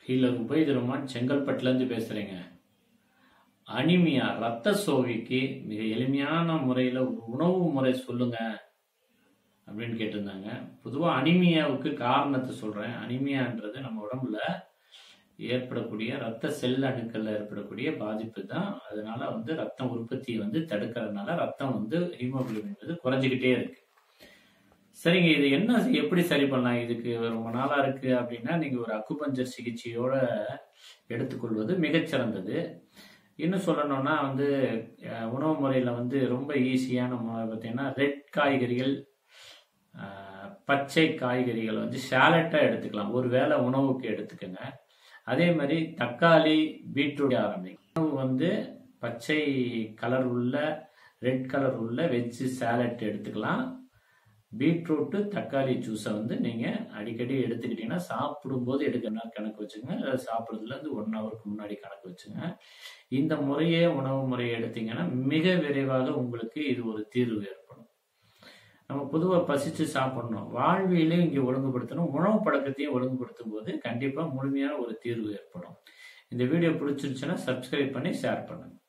healer Ubaid Rahman செங்கல்பட்டுலேருந்து பேசுகிறேங்க anaemia ரத்த சோகைக்கு மிக எளிமையான முறையில் ஒரு உணவு முறை சொல்லுங்க அப்படின்னு கேட்டிருந்தாங்க பொதுவாக அனிமியாவுக்கு காரணத்தை சொல்கிறேன் அனிமியான்றது நம்ம உடம்புல ஏற்படக்கூடிய ரத்த செல் அணுக்கள்ல ஏற்படக்கூடிய பாதிப்பு தான் அதனால வந்து ரத்த உற்பத்தியை வந்து தடுக்கிறதுனால ரத்தம் வந்து ஹீமோகுளோபின் வந்து குறைஞ்சிக்கிட்டே இருக்கு சரிங்க இது என்ன எப்படி சரி பண்ணலாம் இதுக்கு ரொம்ப நாளா இருக்கு அப்படின்னா நீங்க ஒரு அக்குபஞ்சர் சிகிச்சையோட எடுத்துக்கொள்வது மிகச்சிறந்தது இன்னும் சொல்லணும்னா வந்து அஹ், உணவு முறையில் வந்து ரொம்ப ஈஸியான முறை பார்த்தீங்கன்னா ரெட் காய்கறிகள் அஹ், பச்சை காய்கறிகள் வந்து ஷாலட்டாக எடுத்துக்கலாம் ஒரு வேளை உணவுக்கு எடுத்துக்கோங்க அதே மாதிரி தக்காளி பீட்ரூட் ஆரம்பிக்கும் உணவு வந்து பச்சை கலர் உள்ள ரெட் கலர் உள்ள வெஜ் சாலட் எடுத்துக்கலாம் பீட்ரூட்டு தக்காளி ஜூஸை வந்து நீங்கள் அடிக்கடி எடுத்துக்கிட்டீங்கன்னா சாப்பிடும்போது எடுக்கிற கணக்கு வச்சுங்க அது சாப்பிட்றதுல இருந்து ஒன் ஹவருக்கு முன்னாடி கணக்கு வச்சுங்க இந்த முறையே உணவு முறையை எடுத்தீங்கன்னா மிக விரைவாக உங்களுக்கு இது ஒரு தீர்வு ஏற்படும் நம்ம பொதுவாக பசிச்சு சாப்பிடணும் வாழ்வியலையும் இங்கே ஒழுங்குபடுத்தணும் உணவு பழக்கத்தையும் ஒழுங்குபடுத்தும் போது கண்டிப்பாக முழுமையான ஒரு தீர்வு ஏற்படும் இந்த வீடியோ பிடிச்சிருச்சுன்னா சப்ஸ்கிரைப் பண்ணி ஷேர் பண்ணுங்க